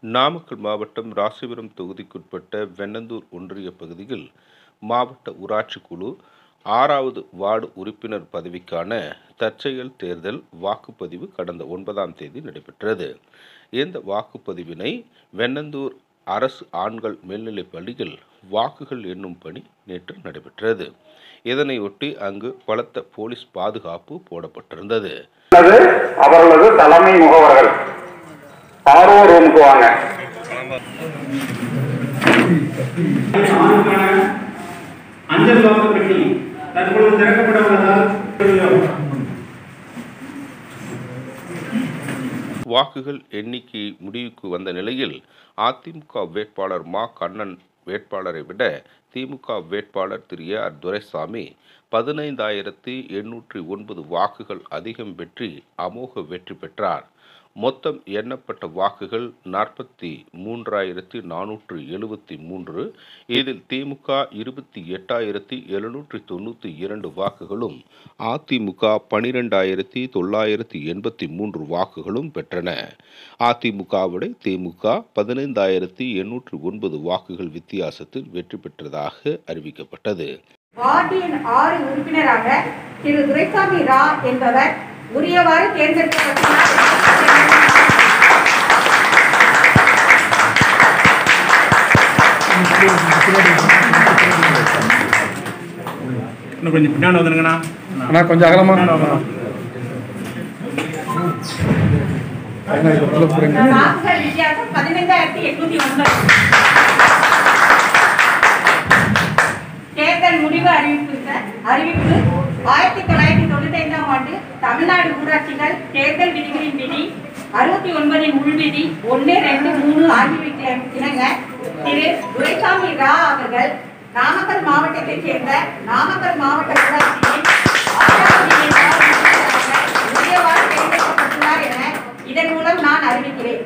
நாமக்கல் மாவட்டம் ராசிபுரம் தொகுதிக்குட்பட்ட வெண்ணந்தூர் ஒன்றிய பகுதியில் மாவட்ட ஊராட்சி குழு ஆறாவது வார்டு உறுப்பினர் பதவிக்கான தற்செயல் தேர்தல் வாக்குப்பதிவு கடந்த ஒன்பதாம் தேதி நடைபெற்றது இந்த வாக்குப்பதிவினை வெண்ணந்தூர் அரசு ஆண்கள் மேல்நிலைப் பள்ளியில் வாக்குகள் எண்ணும் பணி நேற்று நடைபெற்றது இதனையொட்டி அங்கு பலத்த போலீஸ் பாதுகாப்பு போடப்பட்டிருந்தது அல்லது அவர்களது தலைமை முகவர்கள் ஆர்ஓ ரூமுக்கு வாங்க அஞ்சல் வாக்கு பெட்டி தற்பொழுது திறக்கப்பட உள்ளதால் வாக்குகள் எண்ணிக்கை முடிவுக்கு வந்த நிலையில் அதிமுக வேட்பாளர் மா கண்ணன் வேட்பாளரை விட திமுக வேட்பாளர் திரு ஏ ஆர் துரைசாமி பதினைந்தாயிரத்தி எண்ணூற்றி ஒன்பது வாக்குகள் அதிகம் பெற்றி அமோக வெற்றி பெற்றார் மொத்தம் எண்ணப்பட்ட வாக்குகள் நாற்பத்தி மூன்றாயிரத்தி நானூற்று எழுபத்தி மூன்று இதில் திமுக இருபத்தி எட்டாயிரத்தி எழுநூற்றி தொண்ணூற்றி இரண்டு வாக்குகளும் அதிமுக பனிரெண்டாயிரத்தி தொள்ளாயிரத்தி எண்பத்தி மூன்று வாக்குகளும் பெற்றன அதிமுகவுடைய திமுக பதினைந்தாயிரத்தி எண்ணூற்று ஒன்பது வாக்குகள் வித்தியாசத்தில் வெற்றி பெற்றதாக அறிவிக்கப்பட்டது வார்டு எண் ஆறு உறுப்பினராக திரு துரைசாமி ரா என்பவர் உரியவாறு தேர்ந்தெடுக்கப்பட்டுள்ளார் இன்னும் கொஞ்சம் பின்னாடி வந்துருங்கண்ணா அண்ணா கொஞ்சம் அகலமா பின்னாடி வந்துடும் அண்ணா, இது உள்ள போறீங்க. வாக்குகள் வித்தியாசம் பதினைந்தாயிரத்தி எட்நூத்தி ஒன்பது தேர்தல் முடிவு அறிவிப்பு சார். அறிவிப்பு ஆயிரத்தி தொள்ளாயிரத்தி தொண்ணூத்தி ஐந்தாம் ஆண்டு தமிழ்நாடு ஊராட்சிகள் தேர்தல் விதிகளின் விதி அறுபத்தி ஒன்பதின் உள்விதி ஒன்று ரெண்டு மூணு ஆகியவற்றை இணங்க திரு துரைசாமி ரா அவர்கள் நாமக்கல் மாவட்டத்தைச் சேர்ந்த நாமக்கல் மாவட்ட ஊராட்சியின் ஆறாவது எண்ணால் உறுப்பினராக உரியவாறு தேர்ந்தெடுக்கப்பட்டுள்ளார் என இதன் மூலம் நான் அறிவிக்கிறேன்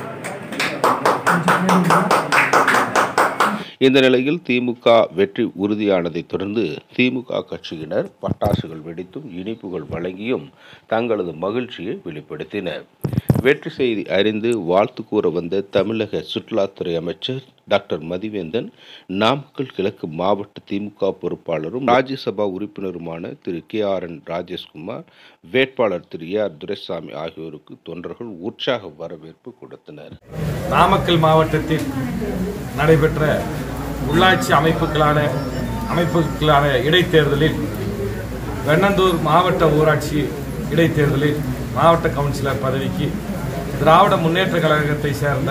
இந்த நிலையில் திமுக வெற்றி உறுதியானதைத் தொடர்ந்து திமுக கட்சியினர் பட்டாசுகள் வெடித்தும் இனிப்புகள் வழங்கியும் தங்களது மகிழ்ச்சியை வெளிப்படுத்தினர் வெற்றி செய்தி அறிந்து வாழ்த்து கூற வந்த தமிழக சுற்றுலாத்துறை அமைச்சர் டாக்டர் மதிவேந்தன் நாமக்கல் கிழக்கு மாவட்ட திமுக பொறுப்பாளரும் ராஜ்யசபா உறுப்பினருமான Thiru K R N Rajeshkumar வேட்பாளர் திரு ஏ ஆர் துரைசாமி ஆகியோருக்கு தொண்டர்கள் உற்சாக வரவேற்பு கொடுத்தனர் நாமக்கல் மாவட்டத்தில் நடைபெற்ற உள்ளாட்சி அமைப்புகளான அமைப்புகளான இடைத்தேர்தலில் வெண்ணந்தூர் மாவட்ட ஊராட்சி இடைத்தேர்தலில் மாவட்ட கவுன்சிலர் பதவிக்கு திராவிட முன்னேற்ற கழகத்தை சேர்ந்த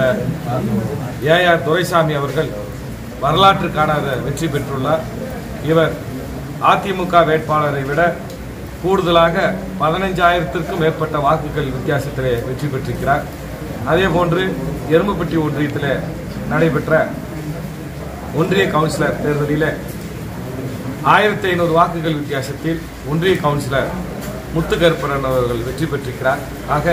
ஏஆர் துரைசாமி அவர்கள் வரலாற்று காணாத வெற்றி பெற்றுள்ளார் இவர் அதிமுக வேட்பாளரை விட கூடுதலாக பதினைஞ்சாயிரத்திற்கும் மேற்பட்ட வாக்குகள் வித்தியாசத்திலே வெற்றி பெற்றிருக்கிறார் அதே போன்று எறும்புப்பட்டி ஒன்றியத்தில் நடைபெற்ற ஒன்றிய கவுன்சிலர் தேர்தலில் ஆயிரத்தி ஐநூறு வாக்குகள் வித்தியாசத்தில் ஒன்றிய கவுன்சிலர் முத்துக்கருப்பரன் அவர்கள் வெற்றி பெற்றிருக்கிறார் ஆக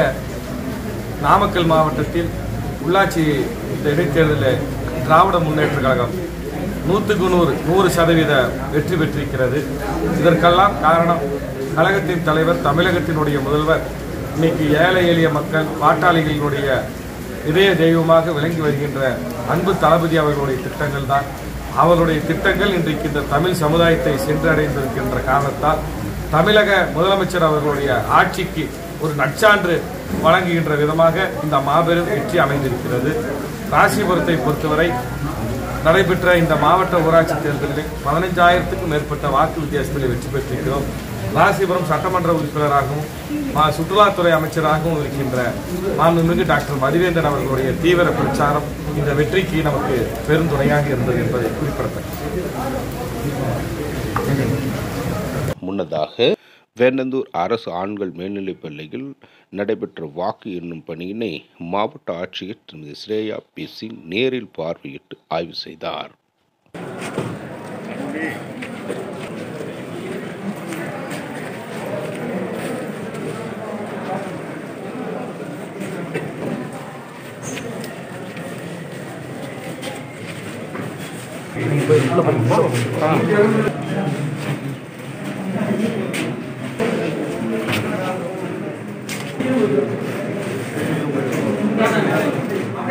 நாமக்கல் மாவட்டத்தில் உள்ளாட்சி இந்த இடைத்தேர்தலில் திராவிட முன்னேற்ற கழகம் நூற்றுக்கு நூறு நூறு சதவீத வெற்றி பெற்றிருக்கிறது இதற்கெல்லாம் காரணம் கழகத்தின் தலைவர் தமிழகத்தினுடைய முதல்வர் இன்னைக்கு ஏழை எளிய மக்கள் பாட்டாளிகளினுடைய இதய தெய்வமாக விளங்கி வருகின்ற அன்பு தளபதி அவர்களுடைய திட்டங்கள் தான் அவருடைய திட்டங்கள் இன்றைக்கு இந்த தமிழ் சமுதாயத்தை சென்றடைந்திருக்கின்ற காரணத்தால் தமிழக முதலமைச்சர் அவர்களுடைய ஆட்சிக்கு ஒரு நற்சான்று வழங்குகின்ற விதமாக இந்த மாபெரும் வெற்றி அமைந்திருக்கிறது ராசிபுரத்தை பொறுத்தவரை நடைபெற்ற இந்த மாவட்ட ஊராட்சி தேர்தலில் பதினைஞ்சாயிரத்துக்கும் மேற்பட்ட வாக்கு வித்தியாசத்தில் வெற்றி பெற்றிருக்கிறோம் ராசிபுரம் சட்டமன்ற உறுப்பினராகவும் மா- சுற்றுலாத்துறை அமைச்சராகவும் இருக்கின்ற மாண்புமிகு டாக்டர் மதிவேந்தன் அவர்களுடைய தீவிர பிரச்சாரம் இந்த வெற்றிக்கு நமக்கு பெருந்துணையாக இருந்தது என்பதை குறிப்பிடத்தக்கது முன்னதாக வேண்டந்தூர் அரசு ஆண்கள் மேல்நிலைப் பள்ளியில் நடைபெற்ற வாக்கு எண்ணும் பணியினை மாவட்ட ஆட்சியர் திருமதி ஸ்ரேயா பி சிங் நேரில் பார்வையிட்டு ஆய்வு செய்தார்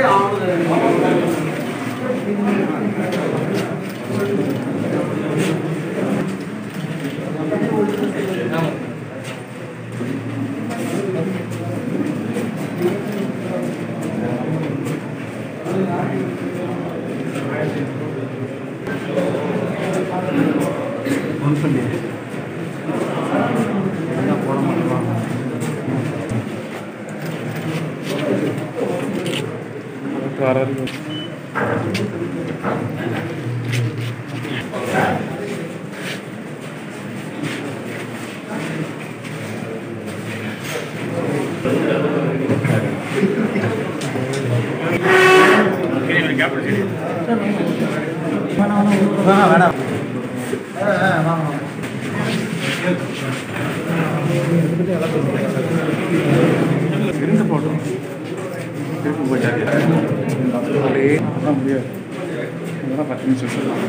இருந்து போட்டோம் திருப்பி போயிட்டாரு அப்படியே அதான் முடியாது இதெல்லாம் பத்து நிமிஷம் சொல்லலாம்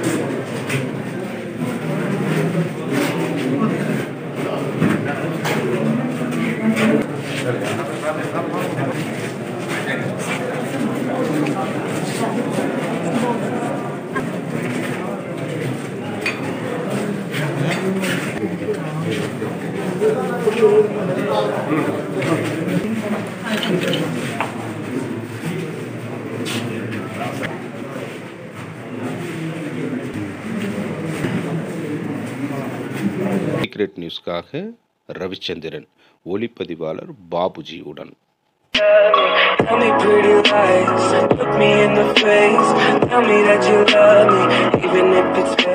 சீக்ரெட் நியூஸ்க்காக ரவிச்சந்திரன் ஒளிப்பதிவாளர் பாபுஜி உடன் Tell me pretty lies, look me in the face. Tell me that you love me, even if it's fake.